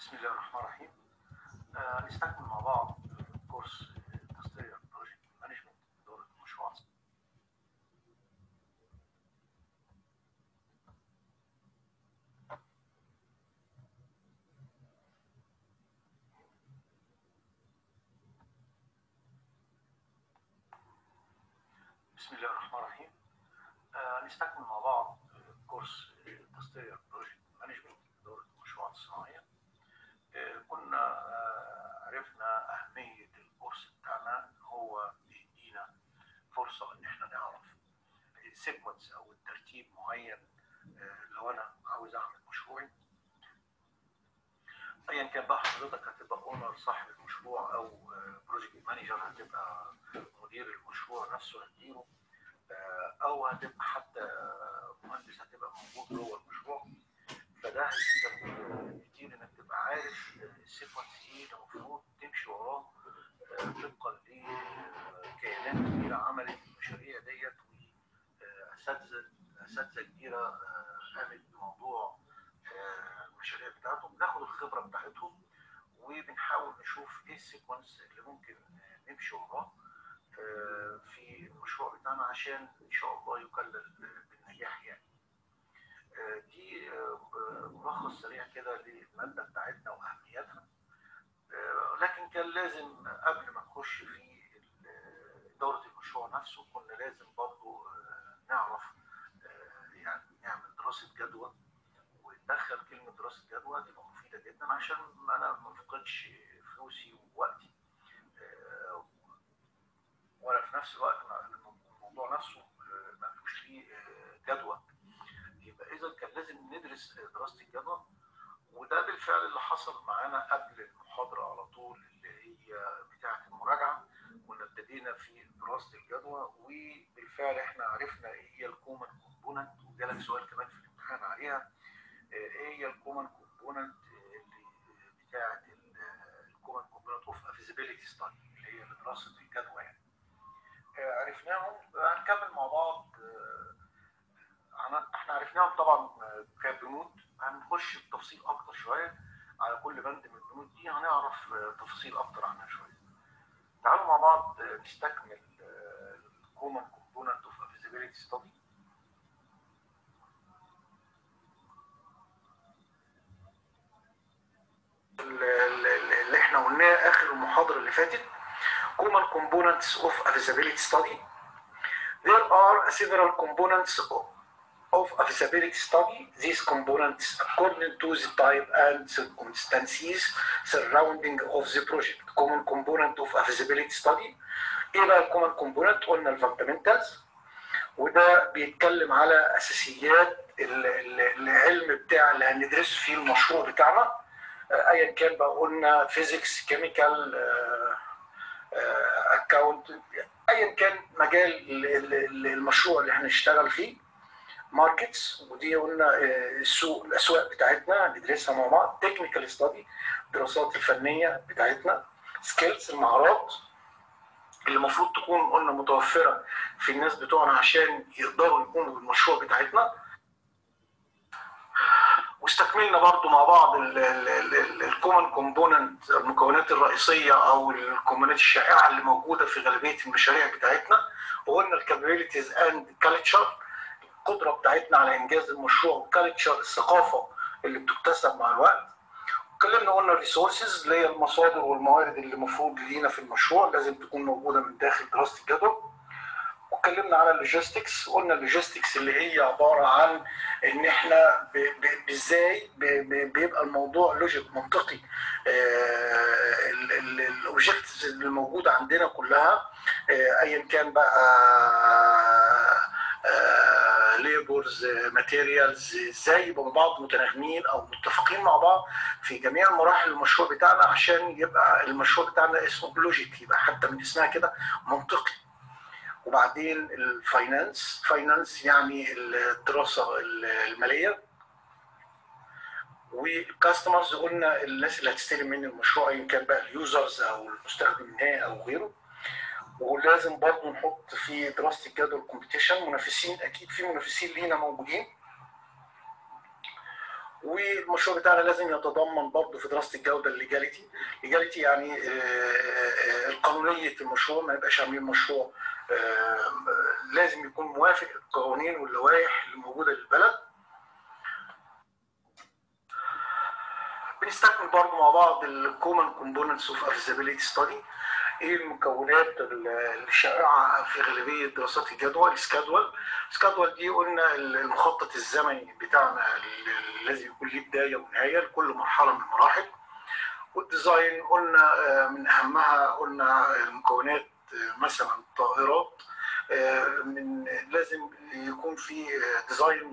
بسم الله الرحمن الرحيم آه، نستكمل مع بعض كورس تصدير بروجكت مانجمنت إدارة المشروعات بسم الله الرحمن الرحيم آه، نستكمل مع بعض كورس تصدير بروجكت مانجمنت إدارة المشروعات الصناعية آه، كنا آه، عرفنا أهمية الكورس بتاعنا إن هو بيدينا فرصة إن إحنا نعرف السيكونس أو الترتيب معين آه، لو أنا عاوز أعمل مشروعي أيا كان بقى حضرتك هتبقى أونر صاحب المشروع أو بروجكت مانجر هتبقى مدير المشروع نفسه هتديره آه، أو هتبقى حتى مهندس هتبقى موجود جوه المشروع فده هيفيدك كتير انك تبقى عارف السيكونس ايه اللي المفروض تمشي وراه آه، طبقا لكيانات كبيره عملت المشاريع ديت واساتذه اساتذه كبيره آه، قامت بموضوع آه، المشاريع بتاعتهم بناخد الخبره بتاعتهم وبنحاول نشوف ايه السيكونس اللي ممكن آه، نمشي وراه آه، في المشروع بتاعنا عشان ان شاء الله يكلل بالنجاح يعني. آه، دي آه، ملخص سريع كده للماده بتاعتنا واهميتها آه، لكن كان لازم قبل ما نخش في ال- اداره المشروع نفسه كنا لازم برضو آه، نعرف آه، يعني نعمل دراسه جدوى وندخل كلمه دراسه جدوى تبقى مفيده جدا عشان انا ما افقدش فلوسي ووقتي آه، ولا في نفس الوقت ما- الموضوع نفسه آه، ما فيهوش فيه آه، جدوى يبقى اذا كان لازم ندرس دراسه الجدوى وده بالفعل اللي حصل معانا قبل المحاضره على طول اللي هي بتاعه المراجعه كنا ابتدينا في دراسه الجدوى وبالفعل احنا عرفنا ايه هي الكومن كومبوننت وجالك سؤال كمان في الامتحان عليها آه، ايه هي الكومن كومبوننت اللي بتاعه الكومن كومبوننت اوف افيزيبيليتي ستادي اللي هي دراسه الجدوى يعني آه، عرفناهم آه، هنكمل مع بعض آه، عن- احنا عرفناهم طبعا آه، كبنود هنخش بتفصيل اكتر شويه على كل بند من البنود دي هنعرف آه، تفاصيل اكتر عنها شويه. تعالوا مع بعض آه، نستكمل الكومن كومبوننت اوف افيزيبيليتي ستادي اللي احنا قلناه اخر المحاضره اللي فاتت common components of a feasibility study there are several components of of a feasibility study. These components according to the type and circumstances surrounding of the project. Common component of a feasibility study. ايه بقى الكومن كومبوننت؟ قلنا الفاندامنتالز وده بيتكلم على اساسيات ال- ال- العلم بتاع اللي هندرسه في المشروع بتاعنا آه، ايا كان بقى قلنا فيزيكس كيميكال اكاونت ايا كان مجال ال- ال- ال- المشروع اللي هنشتغل فيه ماركتس ودي قلنا آه، السوق الاسواق بتاعتنا ندرسها مع بعض تكنيكال ستادي الدراسات الفنيه بتاعتنا سكيلز المهارات اللي المفروض تكون قلنا متوفره في الناس بتوعنا عشان يقدروا يقوموا بالمشروع بتاعتنا واستكملنا برضو مع بعض الكومن كومبوننت المكونات الرئيسيه او الكومبوننت الشائعه اللي موجوده في غالبيه المشاريع بتاعتنا وقلنا الكابابيلتيز اند كالتشر القدره بتاعتنا على انجاز المشروع والكالتشر الثقافه اللي بتكتسب مع الوقت اتكلمنا قلنا الريسورسز اللي هي المصادر والموارد اللي المفروض لينا في المشروع لازم تكون موجوده من داخل دراسه الجدوى واتكلمنا على اللوجيستكس قلنا اللوجيستكس اللي هي عباره عن ان احنا ب- ب- ازاي ب- ب- بيبقى الموضوع لوجيك منطقي الاوبجكتيفز اللي موجوده عندنا كلها آه، ايا كان بقى ليبرز ماتيريالز ازاي يبقوا مع بعض متناغمين او متفقين مع بعض في جميع مراحل المشروع بتاعنا عشان يبقى المشروع بتاعنا اسمه لوجيك يبقى حتى من اسمها كده منطقي وبعدين الفاينانس فاينانس يعني الدراسه الماليه والكاستمرز قلنا الناس اللي هتستلم مني المشروع ايا كان بقى اليوزرز او المستخدم النهائي او غيره ولازم برضه نحط في دراسه الجدوى الكومبيتيشن منافسين اكيد في منافسين لينا موجودين والمشروع بتاعنا لازم يتضمن برضه في دراسه الجوده الليجاليتي ليجاليتي يعني القانونيه المشروع ما يبقاش عاملين مشروع لازم يكون موافق القوانين واللوائح اللي موجوده للبلد بنستكمل برضه مع بعض الكومن كومبوننتس اوف افيزابيلتي ستادي ايه المكونات الشائعه في غالبيه دراسات الجدوى السكادول السكادول دي قلنا المخطط الزمني بتاعنا الذي يكون ليه بدايه ونهايه لكل مرحله من المراحل والديزاين قلنا من اهمها قلنا المكونات مثلا طائرات من لازم يكون في ديزاين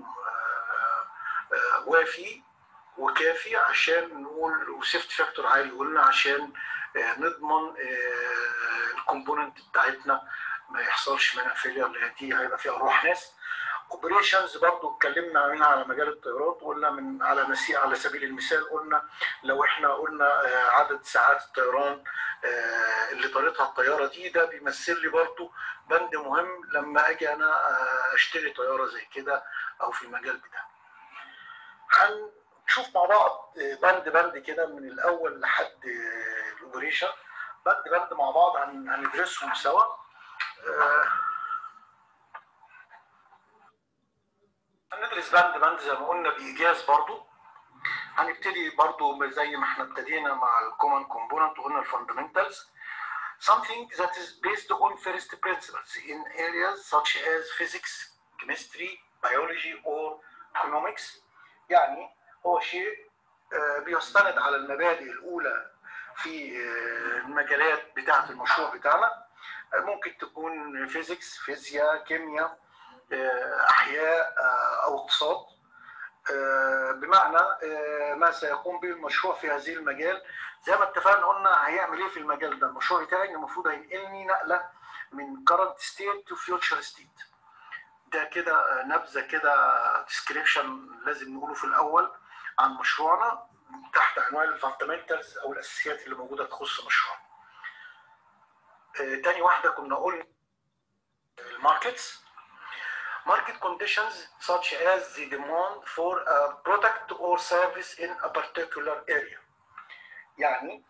وافي وكافي عشان نقول وسيفت فاكتور عالي قلنا عشان نضمن الكومبوننت بتاعتنا ما يحصلش منها فيلير لان دي هيبقى فيها ارواح ناس اوبريشنز برضو اتكلمنا عنها على مجال الطيارات قلنا من على مسيح على سبيل المثال قلنا لو احنا قلنا عدد ساعات الطيران اللي طارتها الطياره دي ده بيمثل لي برضو بند مهم لما اجي انا اشتري طياره زي كده او في المجال بتاعي. هنشوف مع بعض بند بند كده من الاول لحد الاوبريشن بند بند مع بعض هندرسهم سوا هندرس بند بند زي ما قلنا بايجاز برضو هنبتدي برضو زي ما احنا ابتدينا مع الكومن كومبوننت وقلنا الفاندمنتالز something that is based on first principles in areas such as physics, chemistry, biology or economics يعني هو شيء بيستند على المبادئ الاولى في المجالات بتاعه المشروع بتاعنا ممكن تكون فيزيكس فيزياء كيمياء احياء او اقتصاد بمعنى ما سيقوم به المشروع في هذه المجال زي ما اتفقنا قلنا هيعمل ايه في المجال ده المشروع بتاعي المفروض هينقلني نقله من current state to future state ده كده نبذه كده ديسكريبشن لازم نقوله في الاول عن مشروعنا تحت عنوان الفاندمنتالز او الاساسيات اللي موجوده تخص مشروعنا. تاني واحده كنا قلنا الماركتس market conditions such as the demand for a product or service in a particular area يعني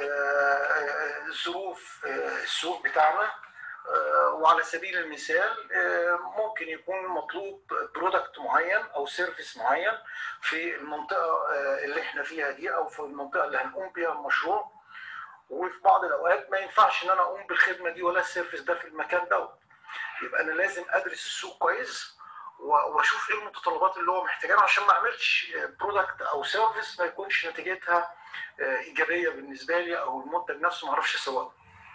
ظروف السوق بتاعنا وعلى سبيل المثال ممكن يكون مطلوب برودكت معين او سيرفيس معين في المنطقه اللي احنا فيها دي او في المنطقه اللي هنقوم بيها المشروع وفي بعض الاوقات ما ينفعش ان انا اقوم بالخدمه دي ولا السيرفيس ده في المكان دوت يبقى انا لازم ادرس السوق كويس واشوف ايه المتطلبات اللي هو محتاجها عشان ما اعملش برودكت او سيرفيس ما يكونش نتيجتها ايجابيه بالنسبه لي او المنتج نفسه ما اعرفش اسوقه.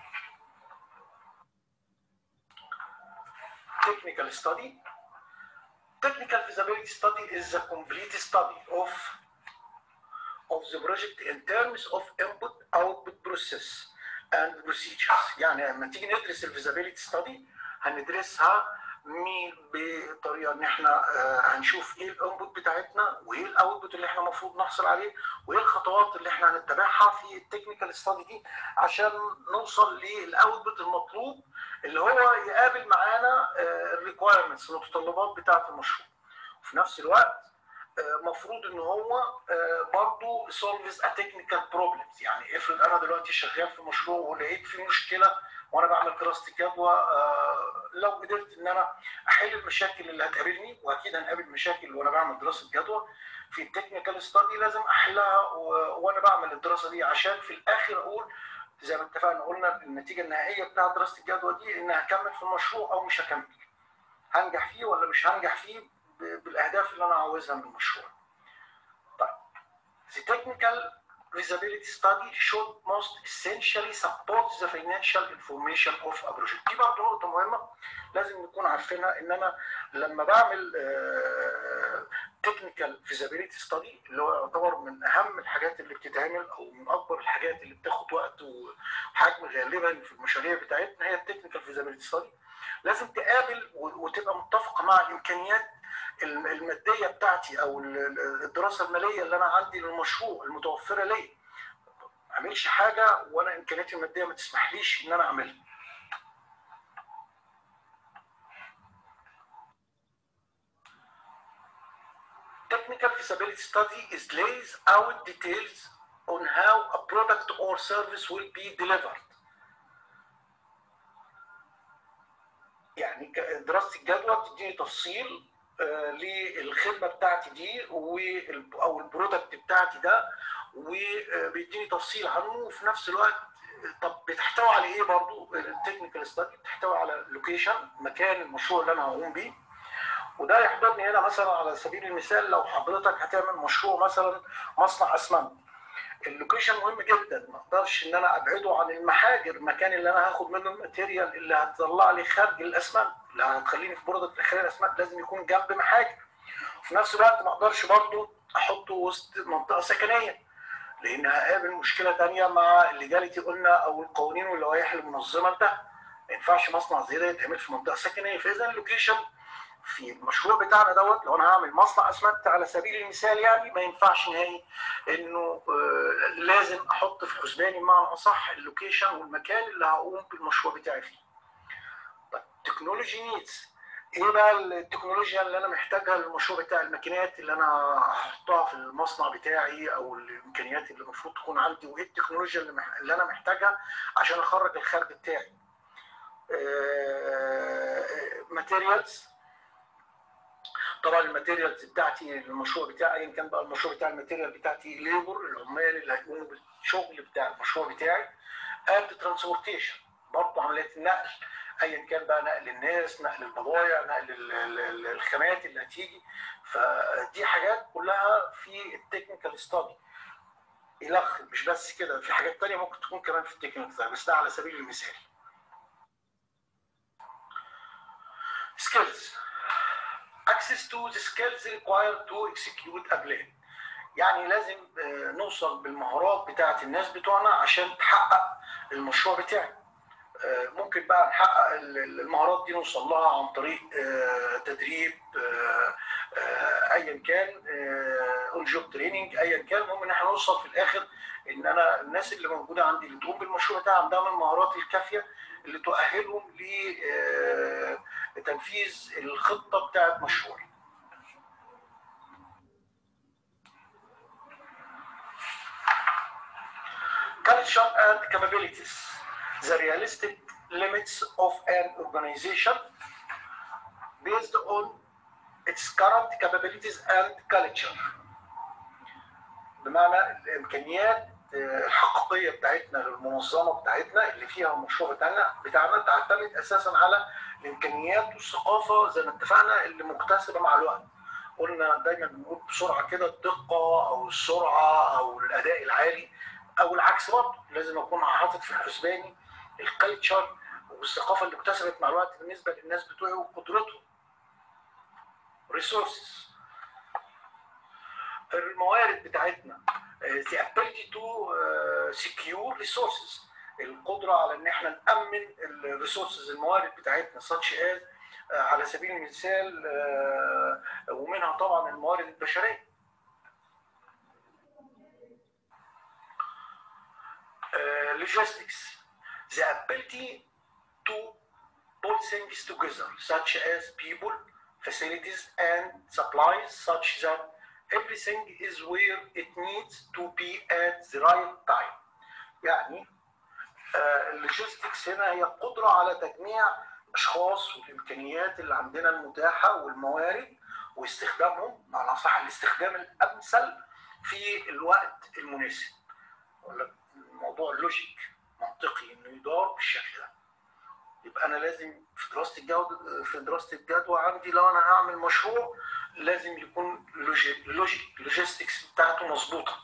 technical study. Technical feasibility study is a complete study of of the project in terms of input output process and procedures يعني لما تيجي ندرس الفيزابيلتي ستادي هندرسها مين بطريقه ان احنا هنشوف ايه الانبوت بتاعتنا وايه الاوتبوت اللي احنا المفروض نحصل عليه وايه الخطوات اللي احنا هنتبعها في التكنيكال ستادي دي عشان نوصل للاوتبوت المطلوب اللي هو يقابل معانا الريكوايرمنتس المتطلبات بتاعه المشروع وفي نفس الوقت مفروض ان هو برضه سولفز ا تكنيكال بروبلمز يعني افرض انا دلوقتي شغال في مشروع ولقيت فيه مشكله وانا بعمل دراسه الجدوى لو قدرت ان انا احل المشاكل اللي هتقابلني واكيد هنقابل مشاكل وانا بعمل دراسه جدوى في التكنيكال ستادي لازم احلها وانا بعمل الدراسه دي عشان في الاخر اقول زي ما اتفقنا قلنا النتيجه النهائيه بتاعه دراسه الجدوى دي ان هكمل في المشروع او مش هكمل هنجح فيه ولا مش هنجح فيه بالاهداف اللي انا عاوزها من المشروع. طيب the technical feasibility study should most essentially support the financial information of a project. دي برضه نقطة مهمة لازم نكون عارفينها إن أنا لما بعمل تكنيكال feasibility ستادي اللي هو يعتبر من أهم الحاجات اللي بتتعمل أو من أكبر الحاجات اللي بتاخد وقت وحجم غالبا في المشاريع بتاعتنا هي التكنيكال feasibility ستادي لازم تقابل وتبقى متفقة مع الإمكانيات الماديه بتاعتي او الدراسه الماليه اللي انا عندي للمشروع المتوفره ليا ما اعملش حاجه وانا امكانياتي الماديه ما تسمحليش ان انا اعملها technical feasibility study is lays out details on how a product or service will be delivered يعني ك- دراسه الجدوى بتديني تفصيل آه، للخدمه بتاعتي دي وال- او البرودكت بتاعتي ده وبيديني تفصيل عنه وفي نفس الوقت طب بتحتوي على ايه برضو التكنيكال ستادي بتحتوي على لوكيشن مكان المشروع اللي انا هقوم بيه وده يحضرني هنا مثلا على سبيل المثال لو حضرتك هتعمل مشروع مثلا مصنع اسمنت اللوكيشن مهم جدا ما اقدرش ان انا ابعده عن المحاجر المكان اللي انا هاخد منه الماتيريال اللي هتطلع لي خارج الاسمنت اللي هتخليني في برودكت خارج الاسمنت لازم يكون جنب محاجر وفي نفس الوقت ما اقدرش برضه احطه وسط منطقه سكنيه لان هقابل مشكله تانية مع الليجاليتي قلنا او القوانين واللوائح المنظمه ده ما ينفعش مصنع زي ده يتعمل في منطقه سكنيه فاذا اللوكيشن في المشروع بتاعنا دوت لو انا هعمل مصنع اسمنت على سبيل المثال يعني ما ينفعش نهائي انه آه، لازم احط في حسباني بمعنى اصح اللوكيشن والمكان اللي هقوم بالمشروع بتاعي فيه. طيب تكنولوجي نيدز ايه بقى التكنولوجيا اللي انا محتاجها للمشروع بتاعي الماكينات اللي انا هحطها في المصنع بتاعي او الامكانيات اللي المفروض تكون عندي وايه التكنولوجيا اللي, مح... اللي انا محتاجها عشان اخرج الخارج بتاعي. ماتيريالز طبعا الماتيريالز بتاعتي المشروع بتاعي ايا كان بقى المشروع بتاع الماتيريال بتاعتي ليبر العمال اللي هيقوموا بالشغل بتاع المشروع بتاعي اند ترانسبورتيشن برضه عمليات النقل ايا كان بقى نقل الناس نقل البضائع نقل ال- ال- ال- الخامات اللي هتيجي فدي حاجات كلها في التكنيكال ستادي يلخ مش بس كده في حاجات تانية ممكن تكون كمان في التكنيكال ستادي بس ده على سبيل المثال skills access to the skills required to execute a plan يعني لازم آه، نوصل بالمهارات بتاعت الناس بتوعنا عشان تحقق المشروع بتاعي آه، ممكن بقى نحقق ال- ال- المهارات دي نوصل لها عن طريق آه، تدريب آه، آه، ايا كان اون جوب تريننج ايا كان المهم ان احنا نوصل في الاخر ان انا الناس اللي موجوده عندي اللي تقوم بالمشروع بتاعي عندها المهارات الكافيه اللي تؤهلهم لتنفيذ الخطه بتاعت مشروعي. culture and capabilities the realistic limits of an organization based on its current capabilities and culture بمعنى الامكانيات آه، الحقيقيه بتاعتنا للمنظمه بتاعتنا اللي فيها المشروع بتاعنا بتاعنا تعتمد اساسا على الامكانيات والثقافه زي ما اتفقنا اللي مكتسبه مع الوقت قلنا دايما بنقول بسرعه كده الدقه او السرعه او الاداء العالي او العكس برضه لازم اكون حاطط في حسباني الكالتشر والثقافه اللي اكتسبت مع الوقت بالنسبه للناس بتوعي وقدرتهم ريسورسز الموارد بتاعتنا آه، the ability to آه، secure resources القدره على ان احنا نامن الريسورسز الموارد بتاعتنا such as آه، على سبيل المثال آه، ومنها طبعا الموارد البشريه uh, logistics, the ability to put things together, such as people, facilities, and supplies, such that everything is where it needs to be at the right time. يعني اللوجيستكس هنا هي القدرة على تجميع الأشخاص والإمكانيات اللي عندنا المتاحة والموارد واستخدامهم معنى صح الاستخدام الأمثل في الوقت المناسب. ولا الموضوع لوجيك منطقي انه يدار بالشكل ده يبقى انا لازم في دراسه الجوده في دراسه الجدوى عندي لو انا هعمل مشروع لازم يكون لوجيك لوجيك لوجيستكس بتاعته مظبوطه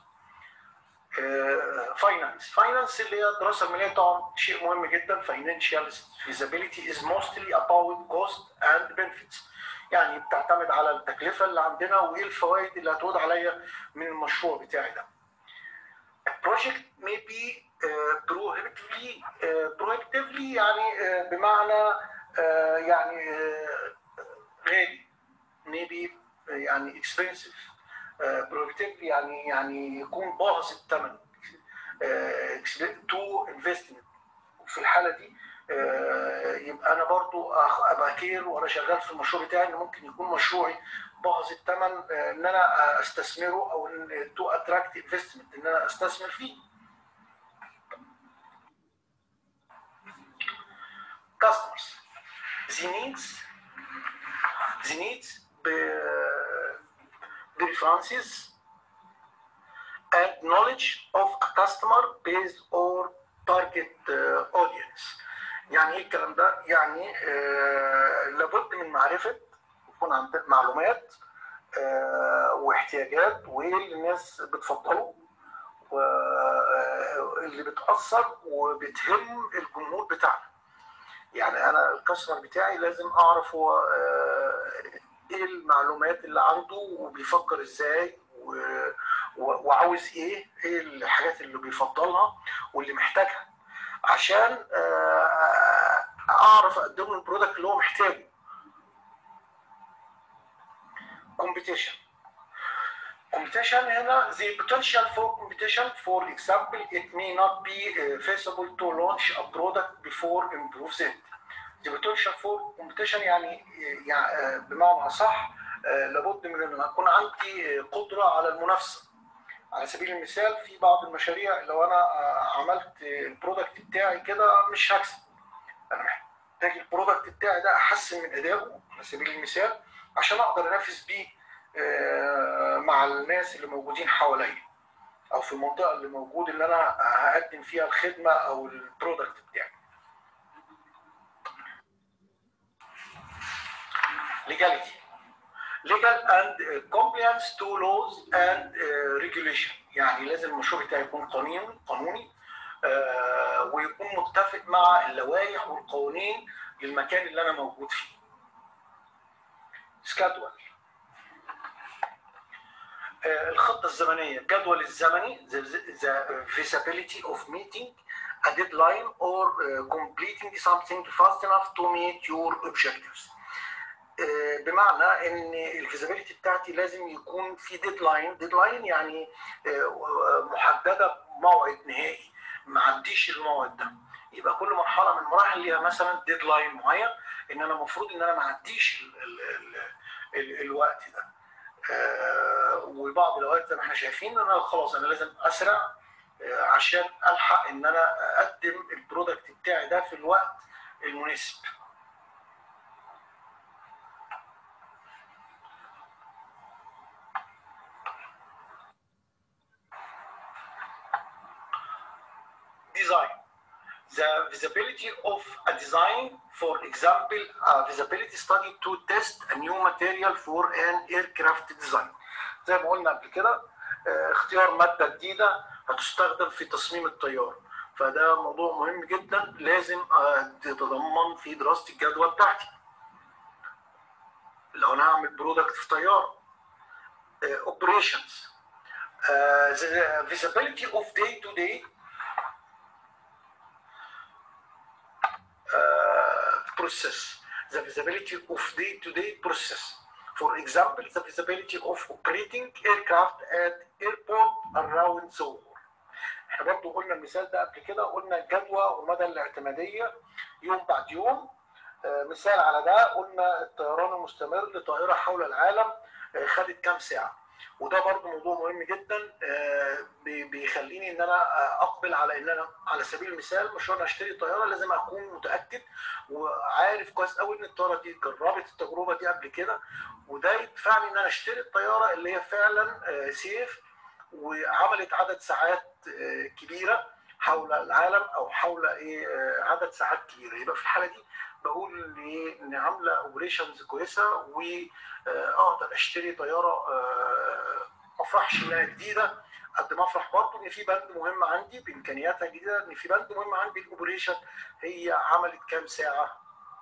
فاينانس فاينانس اللي هي الدراسه الماليه طبعا شيء مهم جدا فاينانشال feasibility is mostly about cost and benefits يعني بتعتمد على التكلفه اللي عندنا وايه الفوائد اللي هتعود عليا من المشروع بتاعي ده project may be uh, prohibitively uh, prohibitively يعني uh, بمعنى uh, يعني uh, غالي maybe uh, يعني expensive uh, prohibitively يعني يعني يكون باهظ الثمن uh, to investment في الحالة دي يبقى انا برضو ابقى كير وانا شغال في المشروع بتاعي ان ممكن يكون مشروعي باهظ الثمن ان انا استثمره او تو اتراكت انفستمنت ان انا استثمر فيه customers the needs the needs preferences and knowledge of a customer based or target uh, audience يعني ايه الكلام ده؟ يعني آه لابد من معرفه يكون عندك معلومات آه واحتياجات وايه اللي الناس بتفضله واللي بتاثر وبتهم الجمهور بتاعنا. يعني انا الكاستمر بتاعي لازم اعرف هو آه ايه المعلومات اللي عنده وبيفكر ازاي وعاوز ايه ايه الحاجات اللي بيفضلها واللي محتاجها عشان اعرف اقدم له البرودكت اللي هو محتاجه competition competition هنا the potential for competition for example it may not be feasible to launch a product before improves it the potential for competition يعني, يعني بمعنى اصح لابد من ان اكون عندي قدره على المنافسه على سبيل المثال في بعض المشاريع لو انا عملت البرودكت بتاعي كده مش هكسب انا محتاج البرودكت بتاعي ده احسن من ادائه على سبيل المثال عشان اقدر انافس بيه مع الناس اللي موجودين حواليا او في المنطقه اللي موجود اللي انا هقدم فيها الخدمه او البرودكت بتاعي legality legal and compliance to laws and regulation يعني لازم المشروع بتاعي يكون قانوني قانوني ويكون متفق مع اللوائح والقوانين للمكان اللي انا موجود فيه. سكادول الخطه الزمنيه الجدول الزمني the feasibility of meeting a deadline or completing something fast enough to meet your objectives. بمعنى ان الفيزابيلتي بتاعتي لازم يكون في ديدلاين ديدلاين يعني محدده بموعد نهائي ما عديش الموعد ده يبقى كل مرحله من المراحل ليها مثلا ديدلاين معين ان انا المفروض ان انا ما اعديش ال ال ال الوقت ده وبعض الاوقات زي ما احنا شايفين ان انا خلاص انا لازم اسرع عشان الحق ان انا اقدم البرودكت بتاعي ده في الوقت المناسب design. The visibility of a design, for example, a visibility study to test a new material for an aircraft design. زي ما قلنا قبل كده اختيار مادة جديدة هتستخدم في تصميم الطيارة. فده موضوع مهم جدا لازم تتضمن في دراسة الجدوى بتاعتي. لو انا هعمل برودكت في طيارة. operations. Uh, the visibility of day to day process, the visibility of day-to-day process. For example, the visibility of operating aircraft at airport around the world. احنا برضه قلنا المثال ده قبل كده قلنا الجدوى ومدى الاعتماديه يوم بعد يوم آه مثال على ده قلنا الطيران المستمر لطائره حول العالم آه خدت كام ساعه وده برضه موضوع مهم جدا آه بيخليني ان انا اقبل على ان انا على سبيل المثال مشروع انا اشتري طياره لازم اكون متاكد وعارف كويس قوي ان الطياره دي جربت التجربه دي قبل كده وده يدفعني ان انا اشتري الطياره اللي هي فعلا سيف وعملت عدد ساعات كبيره حول العالم او حول ايه عدد ساعات كبيره يبقى في الحاله دي بقول ان عامله اوبريشنز كويسه واقدر اشتري طياره ما افرحش انها جديده قد ما افرح برضه ان في بند مهم عندي بامكانياتها الجديده ان في بند مهم عندي الاوبريشن هي عملت كام ساعه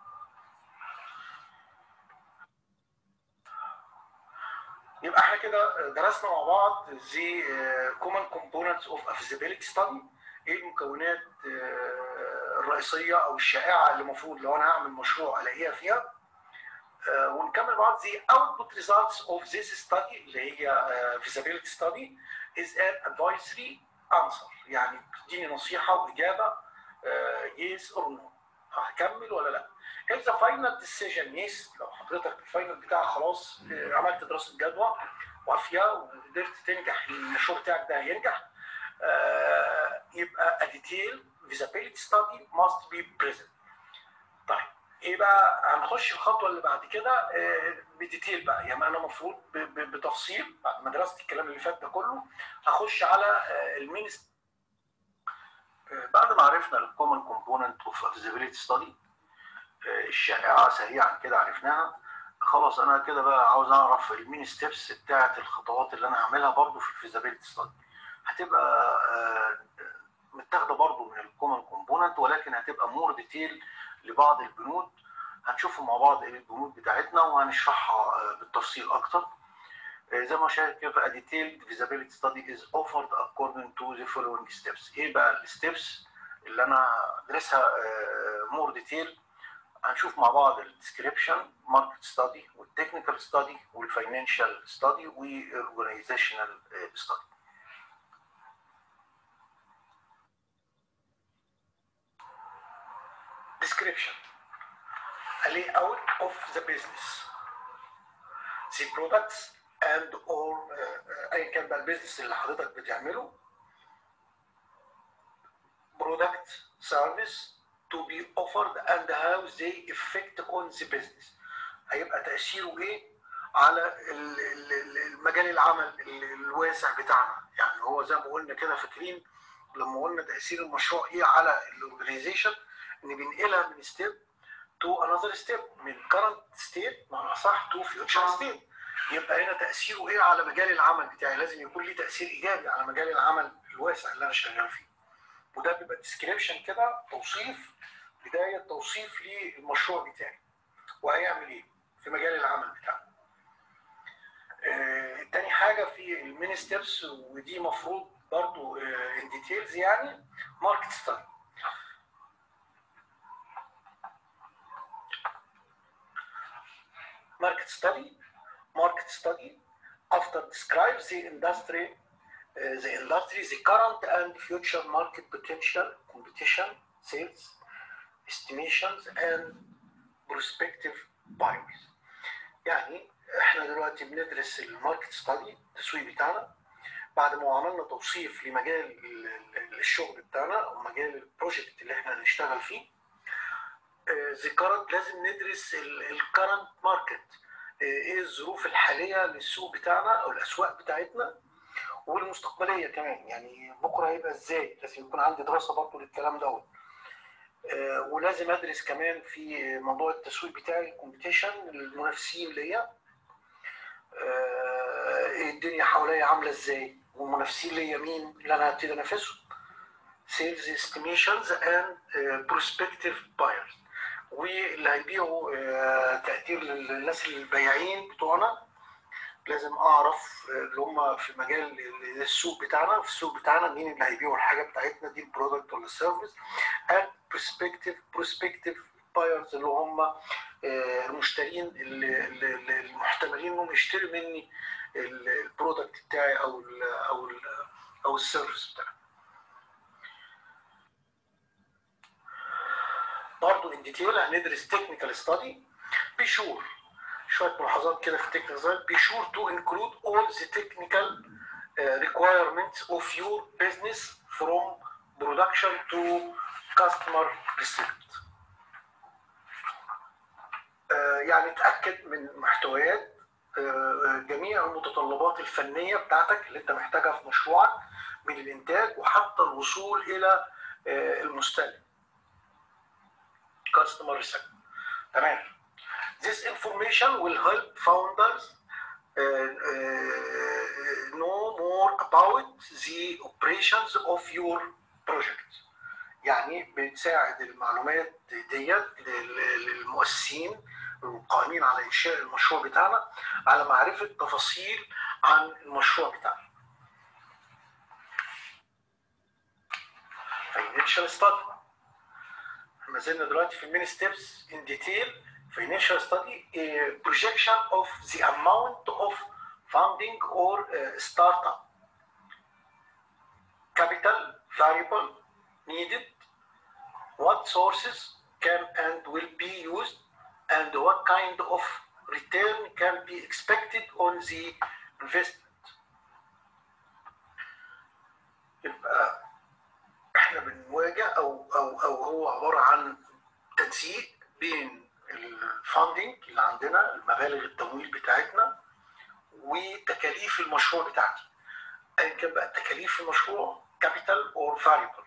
يبقى احنا كده درسنا مع بعض the common components of a feasibility study ايه المكونات الرئيسيه او الشائعه اللي المفروض لو انا هعمل مشروع الاقيها فيها ونكمل بعض the output results of this study اللي هي feasibility study is an advisory answer يعني بتديني نصيحه واجابه yes or no هكمل ولا لا if the final decision yes لو حضرتك الفاينل بتاعك خلاص آه، عملت دراسه جدوى وافيه وقدرت تنجح المشروع بتاعك ده هينجح آه، يبقى a detailed feasibility study must be present طيب ايه بقى هنخش الخطوه اللي بعد كده آه، بديتيل بقى يعني انا المفروض ب- ب- بتفصيل بعد ما درست الكلام اللي فات ده كله هخش على المين بعد ما عرفنا الكومن كومبوننت اوف فيزيبيليتي ستادي الشائعه سريعا كده عرفناها خلاص انا كده بقى عاوز اعرف المين ستيبس بتاعت الخطوات اللي انا هعملها برضو في الفيزيبيليتي ستادي هتبقى آه، متاخده برضو من الكومن كومبوننت ولكن هتبقى مور ديتيل لبعض البنود هنشوفهم مع بعض ايه البنود بتاعتنا وهنشرحها آه، بالتفصيل اكتر آه، زي ما شايف كده a detailed feasibility study is offered according to the following steps ايه بقى الستبس اللي انا ادرسها مور ديتيل هنشوف مع بعض الديسكريبشن ماركت ستادي والتكنيكال ستادي والفاينانشال ستادي والاورجنايزيشنال ستادي description a layout of the business the products and or uh, ايا كان بقى البيزنس اللي حضرتك بتعمله product service to be offered and how they affect on the business هيبقى تأثيره ايه على ال- ال- ال- المجال العمل ال- الواسع بتاعنا يعني هو زي ما قلنا كده فاكرين لما قلنا تأثير المشروع ايه على الاورجنايزيشن ان بننقلها من ستيب تو انذر ستيب من current state معنى صح تو future state يبقى هنا تأثيره ايه على مجال العمل بتاعي لازم يكون ليه تأثير ايجابي على مجال العمل الواسع اللي انا شغال فيه وده بيبقى ديسكريبشن كده توصيف بدايه توصيف للمشروع بتاعي وهيعمل ايه في مجال العمل بتاعه. آه، تاني حاجه في الميني ستيبس ودي مفروض برضو ان ديتيلز يعني ماركت ستادي market study market study after describes the industry uh, the industry the current and future market potential competition sales estimations and prospective buyers يعني احنا دلوقتي بندرس الماركت ستادي التسويق بتاعنا بعد ما عملنا توصيف لمجال ال- ال- الشغل بتاعنا او مجال البروجكت اللي احنا هنشتغل فيه ذا كارنت لازم ندرس الكرنت ماركت ايه الظروف الحاليه للسوق بتاعنا او الاسواق بتاعتنا والمستقبليه كمان يعني بكره هيبقى ازاي لازم يكون عندي دراسه برضه للكلام دوت آه، ولازم ادرس كمان في موضوع التسويق بتاعي الكومبيتيشن المنافسين ليا آه، ايه الدنيا حواليا عامله ازاي والمنافسين ليا مين اللي انا هبتدي انافسهم sales estimations and uh, prospective buyers واللي هيبيعوا آه، تقدير للناس البياعين بتوعنا لازم اعرف آه، اللي هم في مجال السوق بتاعنا في السوق بتاعنا مين اللي هيبيعوا الحاجه بتاعتنا دي البرودكت ولا السيرفيس and prospective prospective buyers اللي هم آه، المشترين اللي- اللي- اللي- المحتملين انهم يشتروا مني ال- البرودكت بتاعي او ال او ال او السيرفيس بتاعي برضه ان ديتيل هندرس تكنيكال ستادي بي شور شويه ملاحظات كده في التكنيكال ستادي بي شور تو انكلود all the technical uh, requirements of your business from production to customer receipt آه، يعني تاكد من محتويات آه، جميع المتطلبات الفنيه بتاعتك اللي انت محتاجها في مشروعك من الانتاج وحتى الوصول الى آه، المستهلك customer receipt تمام This information will help founders uh, uh, know more about the operations of your project. يعني بتساعد المعلومات ديت لل- للمؤسسين القائمين على انشاء المشروع بتاعنا على معرفه تفاصيل عن المشروع بتاعنا. Financial study ما زلنا دلوقتي في المين ستيبس ان ديتيل financial study a projection of the amount of funding or uh, startup capital variable needed what sources can and will be used and what kind of return can be expected on the investment يبقى احنا بنواجه او او او هو عباره عن تنسيق بين الفاندنج اللي عندنا المبالغ التمويل بتاعتنا وتكاليف المشروع بتاعتي ايا كان بقى تكاليف المشروع كابيتال اور فاريبل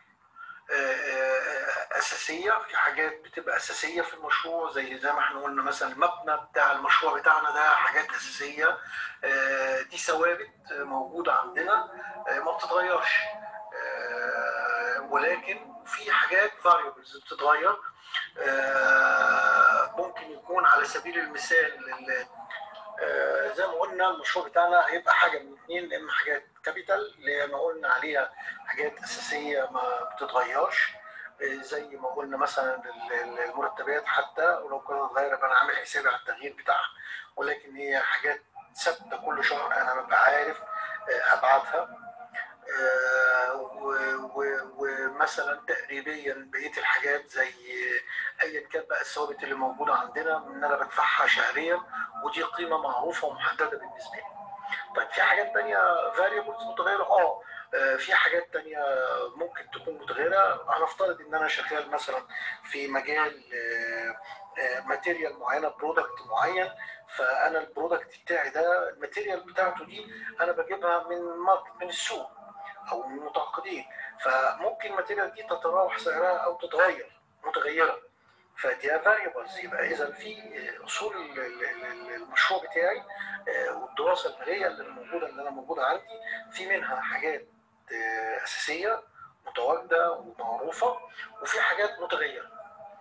اساسيه في حاجات بتبقى اساسيه في المشروع زي زي ما احنا قلنا مثلا المبنى بتاع المشروع بتاعنا ده حاجات اساسيه آه، دي ثوابت موجوده عندنا آه، ما بتتغيرش آه، ولكن في حاجات فاريبلز بتتغير آه، ممكن يكون على سبيل المثال ال- آه، زي ما قلنا المشروع بتاعنا هيبقى حاجه من اثنين يا اما حاجات كابيتال اللي ما قلنا عليها حاجات اساسيه ما بتتغيرش آه، زي ما قلنا مثلا ال- ال- المرتبات حتى ولو كانت اتغيرت انا عامل حسابي على التغيير بتاعها ولكن هي حاجات ثابته كل شهر انا ببقى عارف آه، ابعادها آه، و- و- ومثلا تقريبيا بقيه الحاجات زي ايا كان بقى الثوابت اللي موجوده عندنا ان انا بدفعها شهريا ودي قيمه معروفه ومحدده بالنسبه لي. طيب في حاجات تانية فاريبلز متغيره اه آه، في حاجات تانية ممكن تكون متغيرة هنفترض ان انا شغال مثلا في مجال ماتيريال معينة برودكت معين فانا البرودكت بتاعي ده الماتيريال بتاعته دي انا بجيبها من ماركت من السوق او من المتعاقدين فممكن الماتيريال دي تتراوح سعرها او تتغير متغيره فدي فاريبلز يبقى اذا في اصول ال- ال- ال- المشروع بتاعي آه، والدراسه الماليه اللي موجوده اللي انا موجوده عندي في منها حاجات آه، اساسيه متواجده ومعروفه وفي حاجات متغيره.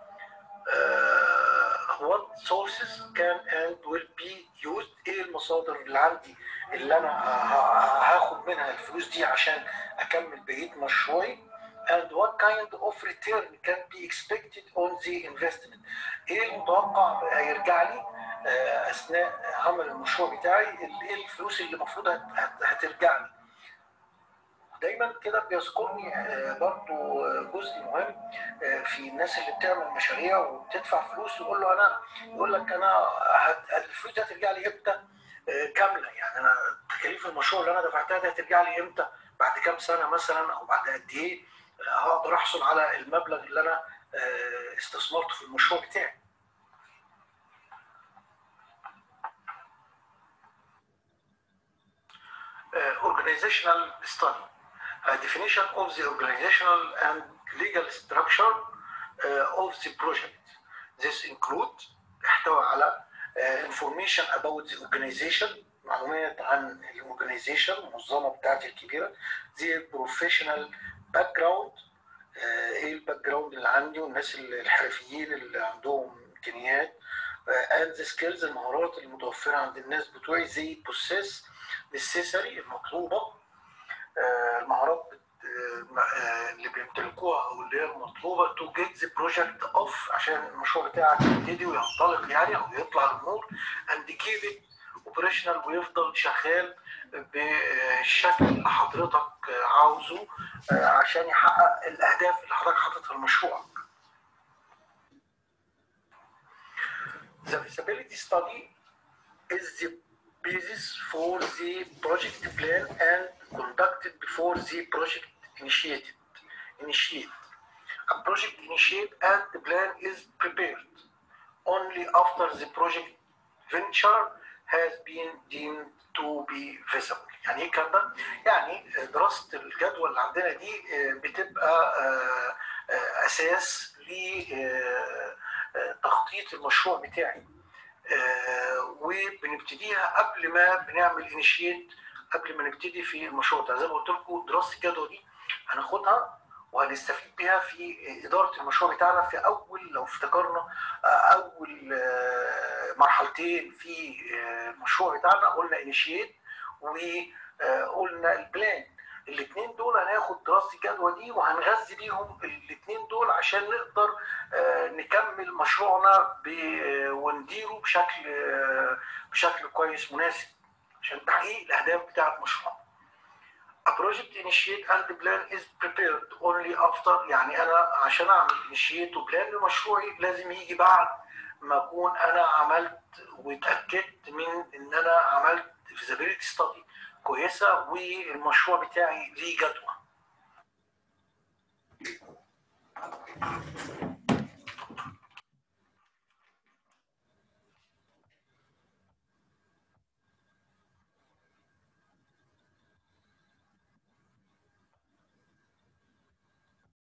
آه، what sources can and will be used ايه المصادر اللي عندي اللي انا ه- هاخد منها الفلوس دي عشان اكمل بقيه مشروعي and what kind of return can be expected on the investment ايه المتوقع هيرجع لي آه، اثناء عمل المشروع بتاعي ايه الفلوس اللي المفروض هت- هت- هترجع لي دايما كده بيذكرني آه، برضو آه، جزء مهم آه، في الناس اللي بتعمل مشاريع وبتدفع فلوس يقول له انا يقول لك انا هت- الفلوس دي هترجع لي امتى آه، كامله يعني انا تكاليف المشروع اللي انا دفعتها دي هترجع لي امتى بعد كام سنه مثلا او بعد قد ايه آه، هقدر احصل على المبلغ اللي انا آه، استثمرته في المشروع بتاعي uh, organizational study, a definition of the organizational and legal structure uh, of the project. This include احتوى على uh, information about the organization معلومات عن الاورجنايزيشن المنظمه بتاعتي الكبيره the professional background uh, ايه الباك جراوند اللي عندي والناس الحرفيين اللي عندهم امكانيات uh, and the skills المهارات المتوفره عند الناس بتوعي زي possess necessary المطلوبه آه، المهارات بت- آه، آه، اللي بيمتلكوها او اللي هي المطلوبه to get the project off عشان المشروع بتاعك يبتدي وينطلق يعني او يطلع للنور and keep it operational ويفضل شغال بالشكل اللي حضرتك آه، عاوزه آه، عشان يحقق الاهداف اللي حضرتك حاططها لمشروعك. The feasibility study is the basis for the project plan and conducted before the project initiated. Initiate. A project initiate and the plan is prepared only after the project venture has been deemed to be feasible. يعني ايه الكلام ده؟ يعني دراسة الجدوى اللي عندنا دي آه، بتبقى آه، آه، أساس لتخطيط المشروع بتاعي. آه، وبنبتديها قبل ما بنعمل انيشيت قبل ما نبتدي في المشروع ده زي ما قلت لكم دراسه الجدوى دي هناخدها وهنستفيد بيها في اداره المشروع بتاعنا في اول لو افتكرنا آه، اول آه، مرحلتين في آه، المشروع بتاعنا قلنا انيشيت وقلنا البلان الاثنين دول هناخد دراسه الجدوى دي وهنغذي بيهم الاثنين دول عشان نقدر آه، نكمل مشروعنا ب- ونديره بشكل آه، بشكل كويس مناسب عشان تحقيق الاهداف بتاعه المشروع. A project initiate and plan is prepared only after يعني انا عشان اعمل initiate وبلان لمشروعي لازم يجي بعد ما اكون انا عملت واتاكدت من ان انا عملت feasibility study كويسه والمشروع بتاعي ليه جدوى.